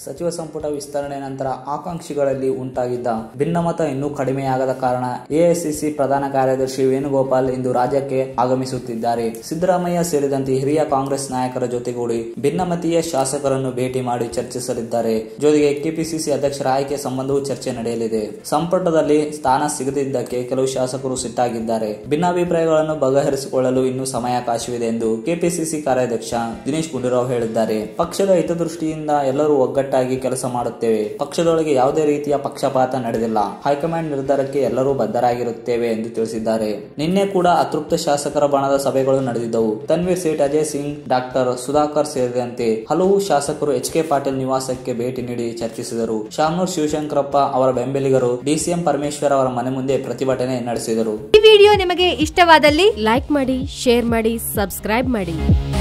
ಸಚಿವ ಸಂಪುಟ ವಿಸ್ತರಣೆ ನಂತರ ಆಕಾಂಕ್ಷಿಗಳಲ್ಲಿ ಉಂಟಾಗಿದ್ದ ಭಿನ್ನಮತ ಇನ್ನೂ ಕಡಿಮೆಯಾಗದ ಕಾರಣ ಎಐಸಿಸಿ ಪ್ರಧಾನ ಕಾರ್ಯದರ್ಶಿ ವೇಣುಗೋಪಾಲ್ ಇಂದು ರಾಜ್ಯಕ್ಕೆ ಆಗಮಿಸುತ್ತಿದ್ದಾರೆ ಸಿದ್ದರಾಮಯ್ಯ ಸೇರಿದಂತೆ ಹಿರಿಯ ಕಾಂಗ್ರೆಸ್ ನಾಯಕರ ಜೊತೆಗೂಡಿ ಭಿನ್ನಮತೀಯ ಶಾಸಕರನ್ನು ಭೇಟಿ ಮಾಡಿ ಚರ್ಚಿಸಲಿದ್ದಾರೆ ಜೊತೆಗೆ ಕೆಪಿಸಿಸಿ ಅಧ್ಯಕ್ಷರ ಆಯ್ಕೆ ಸಂಬಂಧವೂ ಚರ್ಚೆ ನಡೆಯಲಿದೆ ಸಂಪುಟದಲ್ಲಿ ಸ್ಥಾನ ಸಿಗದಿದ್ದಕ್ಕೆ ಕೆಲವು ಶಾಸಕರು ಸಿಟ್ಟಾಗಿದ್ದಾರೆ ಭಿನ್ನಾಭಿಪ್ರಾಯಗಳನ್ನು ಬಗೆಹರಿಸಿಕೊಳ್ಳಲು ಇನ್ನೂ ಸಮಯಾವಕಾಶವಿದೆ ಎಂದು ಕೆಪಿಸಿಸಿ ಕಾರ್ಯಾಧ್ಯಕ್ಷ ದಿನೇಶ್ ಗುಂಡೂರಾವ್ ಹೇಳಿದ್ದಾರೆ ಪಕ್ಷದ ಹಿತದೃಷ್ಟಿಯಿಂದ ಎಲ್ಲರೂ ಒಗ್ಗಟ್ಟಾಗಿ ಕೆಲಸ ಮಾಡುತ್ತೇವೆ ಪಕ್ಷದೊಳಗೆ ಯಾವುದೇ ರೀತಿಯ ಪಕ್ಷಪಾತ ನಡೆದಿಲ್ಲ ಹೈಕಮಾಂಡ್ ನಿರ್ಧಾರಕ್ಕೆ ಎಲ್ಲರೂ ಬದ್ಧರಾಗಿರುತ್ತೇವೆ ಎಂದು ತಿಳಿಸಿದ್ದಾರೆ ನಿನ್ನೆ ಕೂಡ ಅತೃಪ್ತ ಶಾಸಕರ ಬಣದ ಸಭೆಗಳು ನಡೆದಿದ್ದವು ತನ್ವೀರ್ ಸೇಠ್ ಅಜಯ್ ಸಿಂಗ್ ಡಾಕ್ಟರ್ ಸುಧಾಕರ್ ಸೇರಿದಂತೆ ಹಲವು ಶಾಸಕರು ಎಚ್ ಕೆ ಪಾಟೀಲ್ ನಿವಾಸಕ್ಕೆ ಭೇಟಿ ನೀಡಿ ಚರ್ಚಿಸಿದರು ಶಾಮನೂರ್ ಶಿವಶಂಕರಪ್ಪ ಅವರ ಬೆಂಬಲಿಗರು ಡಿಸಿಎಂ ಪರಮೇಶ್ವರ್ ಅವರ ಮನೆ ಮುಂದೆ ಪ್ರತಿಭಟನೆ ನಡೆಸಿದರು ಈ ವಿಡಿಯೋ ನಿಮಗೆ ಇಷ್ಟವಾದಲ್ಲಿ ಲೈಕ್ ಮಾಡಿ ಶೇರ್ ಮಾಡಿ ಸಬ್ಸ್ಕ್ರೈಬ್ ಮಾಡಿ